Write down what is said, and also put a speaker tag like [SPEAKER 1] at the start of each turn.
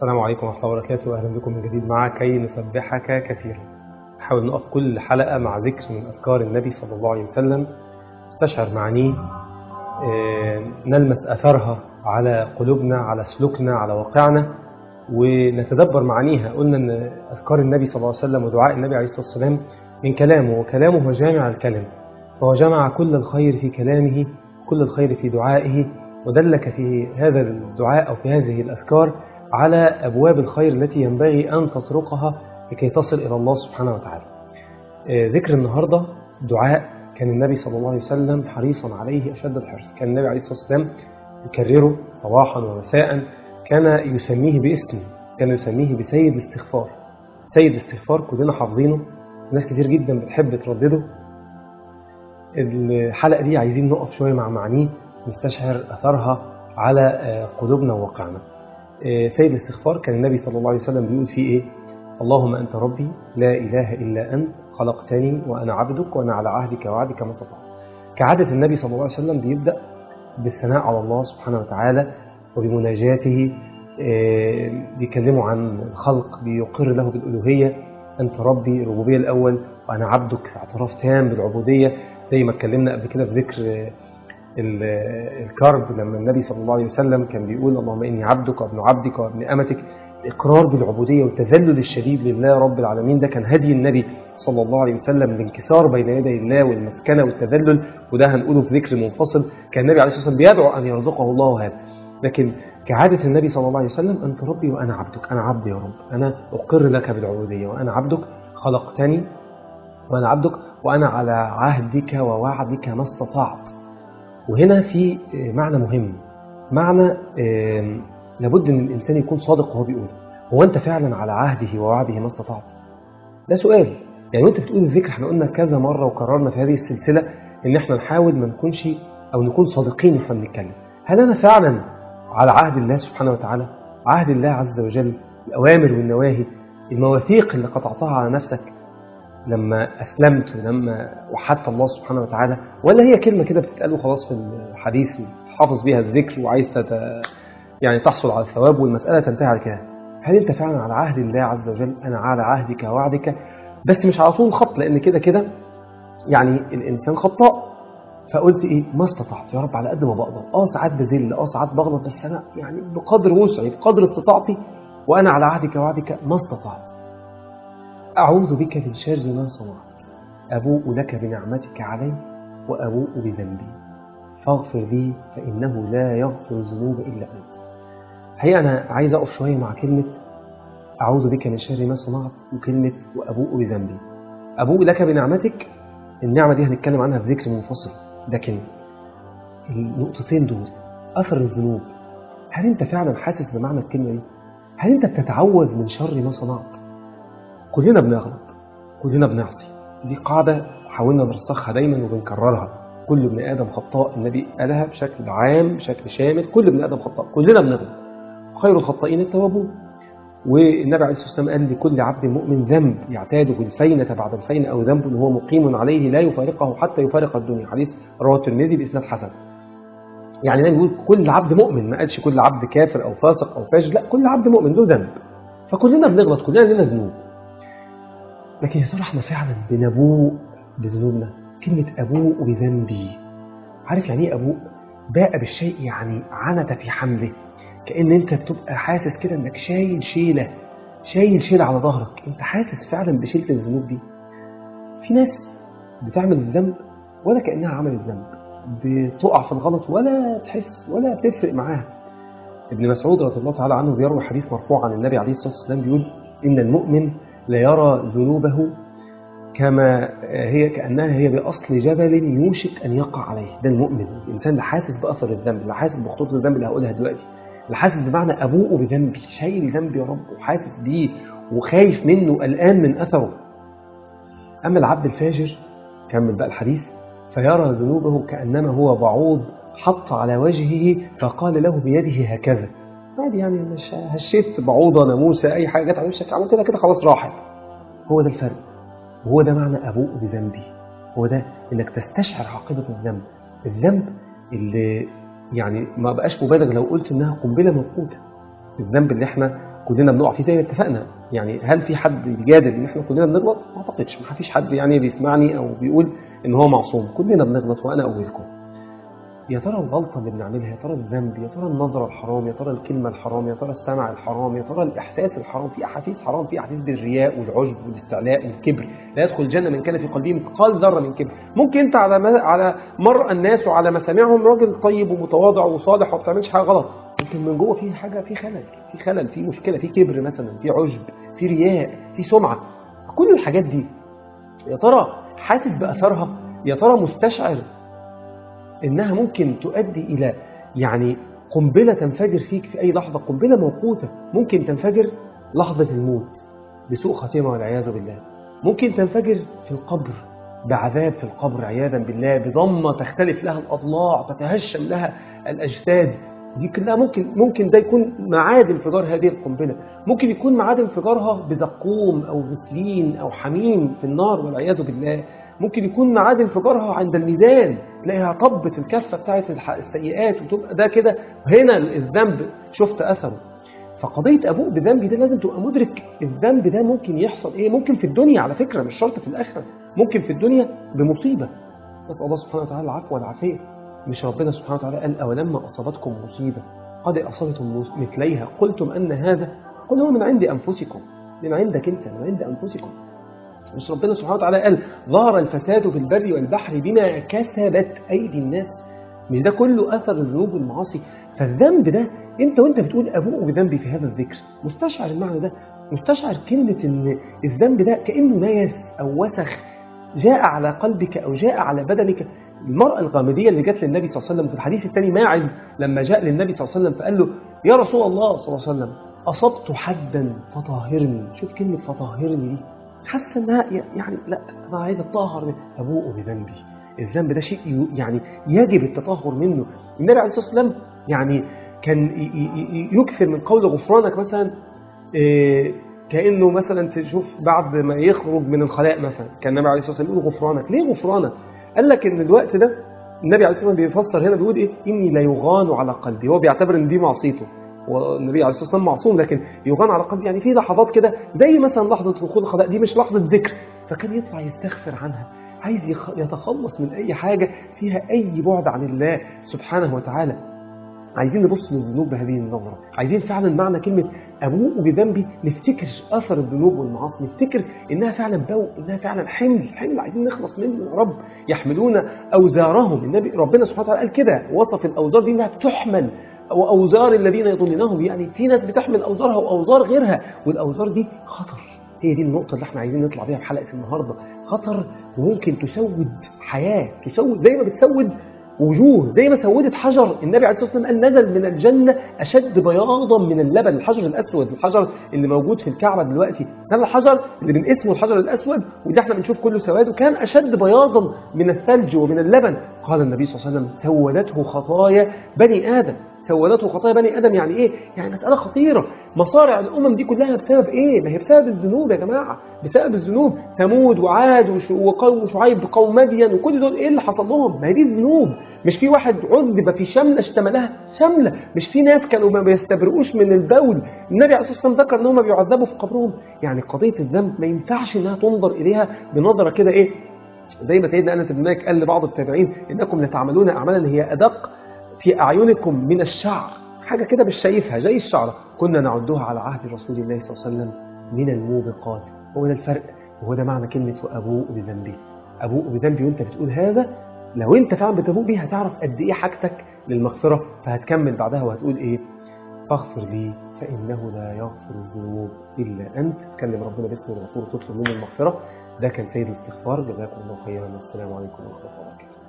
[SPEAKER 1] السلام عليكم ورحمة الله وبركاته أهلا بكم من جديد مع كي نسبحك كثيرا نحاول نقف كل حلقة مع ذكر من أذكار النبي صلى الله عليه وسلم نستشعر معانيه آه، نلمس أثرها على قلوبنا على سلوكنا على واقعنا ونتدبر معانيها قلنا أن أذكار النبي صلى الله عليه وسلم ودعاء النبي عليه الصلاة والسلام من كلامه وكلامه هو جامع الكلم فهو جمع كل الخير في كلامه كل الخير في دعائه ودلك في هذا الدعاء أو في هذه الأذكار على أبواب الخير التي ينبغي أن تطرقها لكي تصل إلى الله سبحانه وتعالى آه، ذكر النهاردة دعاء كان النبي صلى الله عليه وسلم حريصا عليه أشد الحرص كان النبي عليه الصلاة والسلام يكرره صباحا ومساء كان يسميه باسمه كان يسميه بسيد الاستغفار سيد الاستغفار كلنا حافظينه ناس كتير جدا بتحب تردده الحلقة دي عايزين نقف شوية مع معانيه نستشعر أثرها على آه، قلوبنا وواقعنا آه، سيد الاستغفار كان النبي صلى الله عليه وسلم بيقول فيه إيه اللهم أنت ربي لا إله إلا أنت خلقتني وأنا عبدك وأنا على عهدك ووعدك ما استطعت كعادة النبي صلى الله عليه وسلم بيبدأ بالثناء على الله سبحانه وتعالى وبمناجاته آه، بيكلمه عن الخلق بيقر له بالألوهية أنت ربي الربوبية الأول وأنا عبدك في اعتراف تام بالعبودية زي ما اتكلمنا قبل كده في ذكر آه، ال- آه، الكرب لما النبي صلى الله عليه وسلم كان بيقول اللهم إني عبدك وابن عبدك وابن أمتك الإقرار بالعبودية والتذلل الشديد لله رب العالمين ده كان هدي النبي صلى الله عليه وسلم الانكسار بين يدي الله والمسكنة والتذلل وده هنقوله في ذكر منفصل كان النبي عليه الصلاة والسلام بيدعو أن يرزقه الله هذا لكن كعادة النبي صلى الله عليه وسلم أنت ربي وأنا عبدك أنا عبد يا رب أنا أقر لك بالعبودية وأنا عبدك خلقتني وأنا عبدك وأنا على عهدك ووعدك ما استطعت وهنا في آه، معنى مهم معنى آم، لابد ان الانسان يكون صادق وهو بيقول هو انت فعلا على عهده ووعده ما استطعت ده سؤال يعني وانت بتقول الذكر احنا قلنا كذا مره وكررنا في هذه السلسله ان احنا نحاول ما نكونش او نكون صادقين واحنا بنتكلم هل انا فعلا على عهد الله سبحانه وتعالى عهد الله عز وجل الاوامر والنواهي المواثيق اللي قطعتها على نفسك لما أسلمت ولما وحدت الله سبحانه وتعالى ولا هي كلمة كده بتتقال وخلاص في الحديث حافظ بيها الذكر وعايز تت... يعني تحصل على الثواب والمسألة تنتهي على كده هل أنت فعلا على عهد الله عز وجل أنا على عهدك ووعدك بس مش على طول خط لأن كده كده يعني الإنسان خطاء فقلت إيه ما استطعت يا رب على قد ما بقدر آه ساعات بذل آه ساعات بغلط بس أنا يعني بقدر وسعي بقدر استطاعتي وأنا على عهدك ووعدك ما استطعت أعوذ بك من شر ما صنعت أبوء لك بنعمتك علي وأبوء بذنبي فاغفر لي فإنه لا يغفر الذنوب إلا أنت الحقيقة أنا عايز أقف شوية مع كلمة أعوذ بك من شر ما صنعت وكلمة وأبوء بذنبي أبوء لك بنعمتك النعمة دي هنتكلم عنها في ذكر منفصل لكن النقطتين دول أثر الذنوب هل أنت فعلا حاسس بمعنى الكلمة دي؟ هل أنت بتتعوذ من شر ما صنعت؟ كلنا بنغلط كلنا بنعصي دي قاعدة حاولنا نرسخها دايما وبنكررها كل ابن آدم خطاء النبي قالها بشكل عام بشكل شامل كل ابن آدم خطاء كلنا بنغلط خير الخطائين التوابون والنبي عليه الصلاة والسلام قال لكل عبد مؤمن ذنب يعتاده الفينة بعد الفينة أو ذنب هو مقيم عليه لا يفارقه حتى يفارق الدنيا حديث رواه الترمذي بإسناد حسن يعني النبي بيقول كل عبد مؤمن ما قالش كل عبد كافر أو فاسق أو فاجر لا كل عبد مؤمن له ذنب فكلنا بنغلط كلنا لنا ذنوب لكن يا ترى احنا فعلا بنبوء بذنوبنا كلمة أبوء بذنبي عارف يعني ايه أبوء باء بالشيء يعني عنت في حمله كأن انت بتبقى حاسس كده انك شايل شيلة شايل شيلة على ظهرك انت حاسس فعلا بشيلة الذنوب دي في ناس بتعمل الذنب ولا كأنها عملت ذنب بتقع في الغلط ولا تحس ولا بتفرق معاها ابن مسعود رضي الله تعالى عنه بيروي حديث مرفوع عن النبي عليه الصلاة والسلام بيقول إن المؤمن لا يرى ذنوبه كما هي كأنها هي بأصل جبل يوشك أن يقع عليه ده المؤمن الإنسان اللي حاسس بأثر الذنب اللي حاسس بخطوط الذنب اللي هقولها دلوقتي اللي حاسس بمعنى أبوء بذنبي شايل ذنبي يا رب وحاسس بيه وخايف منه قلقان من أثره أما العبد الفاجر كمل بقى الحديث فيرى ذنوبه كأنما هو بعوض حط على وجهه فقال له بيده هكذا عادي يعني مش هشيت بعوضة ناموسة أي حاجة جت على وشك عملت كده كده خلاص راحت هو ده الفرق وهو ده معنى أبوء بذنبي هو ده إنك تستشعر عاقبة الذنب الذنب اللي يعني ما بقاش مبالغ لو قلت إنها قنبلة موقوتة الذنب اللي احنا كلنا بنقع فيه زي ما اتفقنا يعني هل في حد يجادل ان احنا كلنا بنغلط ما اعتقدش ما فيش حد يعني بيسمعني او بيقول ان هو معصوم كلنا بنغلط وانا اولكم يا ترى الغلطه اللي بنعملها يا ترى الذنب يا ترى النظره الحرام يا ترى الكلمه الحرام يا ترى السمع الحرام يا ترى الاحساس الحرام في احاسيس حرام في احاسيس بالرياء والعجب والاستعلاء والكبر لا يدخل الجنه من كان في قلبه مثقال ذره من كبر ممكن انت على ما على مر الناس وعلى مسامعهم راجل طيب ومتواضع وصالح وما بتعملش حاجه غلط لكن من جوه في حاجه في خلل في خلل في مشكله في كبر مثلا في عجب في رياء في سمعه كل الحاجات دي يا ترى حاسس باثرها يا ترى مستشعر انها ممكن تؤدي الى يعني قنبله تنفجر فيك في اي لحظه قنبله موقوته ممكن تنفجر لحظه الموت بسوء خاتمه والعياذ بالله ممكن تنفجر في القبر بعذاب في القبر عياذا بالله بضمه تختلف لها الاضلاع تتهشم لها الاجساد دي كلها ممكن ممكن ده يكون معاد انفجار هذه القنبله ممكن يكون معاد انفجارها بزقوم او غسلين او حميم في النار والعياذ بالله ممكن يكون معاد انفجارها عند الميزان تلاقيها طبت الكفه بتاعت السيئات وتبقى ده كده هنا الذنب شفت اثره فقضيه ابوء بذنبي ده لازم تبقى مدرك الذنب ده ممكن يحصل ايه ممكن في الدنيا على فكره مش شرط في الاخره ممكن في الدنيا بمصيبه نسال الله سبحانه وتعالى العفو والعافيه مش ربنا سبحانه وتعالى قال أولما أصابتكم مصيبة قد أصابتم مثليها قلتم أن هذا قل هو من عند أنفسكم من عندك أنت من عند أنفسكم مش ربنا سبحانه وتعالى قال ظهر الفساد في البر والبحر بما كسبت أيدي الناس مش ده كله أثر الذنوب والمعاصي فالذنب ده أنت وأنت بتقول أبوء بذنبي في هذا الذكر مستشعر المعنى ده مستشعر كلمة إن الذنب ده كأنه نيس أو وسخ جاء على قلبك أو جاء على بدنك المرأة الغامدية اللي جت للنبي صلى الله عليه وسلم في الحديث الثاني ماعز لما جاء للنبي صلى الله عليه وسلم فقال له يا رسول الله صلى الله عليه وسلم أصبت حدا فطهرني شوف كلمة فطهرني دي حاسة انها يعني لا أنا عايز أتطهر أبوء بذنبي الذنب ده شيء يعني يجب التطهر منه النبي عليه الصلاة والسلام يعني كان يكثر من قول غفرانك مثلا كأنه مثلا تشوف بعد ما يخرج من الخلاء مثلا كان النبي عليه الصلاة والسلام يقول غفرانك ليه غفرانك قال لك ان الوقت ده النبي عليه الصلاه والسلام بيفسر هنا بيقول ايه اني لا يغان على قلبي هو بيعتبر ان دي معصيته والنبي عليه الصلاه والسلام معصوم لكن يغان على قلبي يعني في لحظات كده زي مثلا لحظه دخول الخلاء دي مش لحظه ذكر فكان يطلع يستغفر عنها عايز يتخلص من اي حاجه فيها اي بعد عن الله سبحانه وتعالى عايزين نبص للذنوب بهذه النظرة عايزين فعلا معنى كلمة أبوء بذنبي نفتكر أثر الذنوب والمعاصي نفتكر إنها فعلا بوء إنها فعلا حمل حمل عايزين نخلص منه يا رب يحملون أوزارهم النبي ربنا سبحانه وتعالى قال كده وصف الأوزار دي إنها بتحمل وأوزار الذين يضلونهم يعني في ناس بتحمل أوزارها وأوزار غيرها والأوزار دي خطر هي دي النقطة اللي احنا عايزين نطلع بيها في حلقة النهاردة خطر وممكن تسود حياة تسود زي ما بتسود وجوه زي ما سودت حجر النبي عليه الصلاه والسلام قال نزل من الجنه اشد بياضا من اللبن الحجر الاسود الحجر اللي موجود في الكعبه دلوقتي هذا الحجر اللي من اسمه الحجر الاسود وده احنا بنشوف كله سواد وكان اشد بياضا من الثلج ومن اللبن قال النبي صلى الله عليه وسلم سودته خطايا بني ادم سودته خطايا بني ادم يعني ايه؟ يعني مساله خطيره مصارع الامم دي كلها بسبب ايه؟ ما هي بسبب الذنوب يا جماعه بسبب الذنوب ثمود وعاد وقوم شعيب قوم مدين وكل دول ايه اللي حصل لهم؟ ما هي دي الذنوب مش في واحد عذب في شمله اشتملها شمله مش في ناس كانوا ما بيستبرئوش من البول النبي عليه الصلاه والسلام ذكر ان هم بيعذبوا في قبرهم يعني قضيه الذنب ما ينفعش انها تنظر اليها بنظره كده ايه؟ زي ما سيدنا انس بن مالك قال لبعض التابعين انكم لتعملون اعمالا هي ادق في أعينكم من الشعر حاجة كده مش شايفها زي الشعرة كنا نعدها على عهد رسول الله صلى الله عليه وسلم من الموبقات هو ده الفرق وهو ده معنى كلمة وأبوء بذنبي أبوء بذنبي وأنت بتقول هذا لو أنت فعلا بتبوء بيه هتعرف قد إيه حاجتك للمغفرة فهتكمل بعدها وهتقول إيه فاغفر لي فإنه لا يغفر الذنوب إلا أنت تكلم ربنا باسم الغفور وتطلب منه المغفرة ده كان سيد الاستغفار جزاكم الله خيرا والسلام عليكم ورحمة الله وبركاته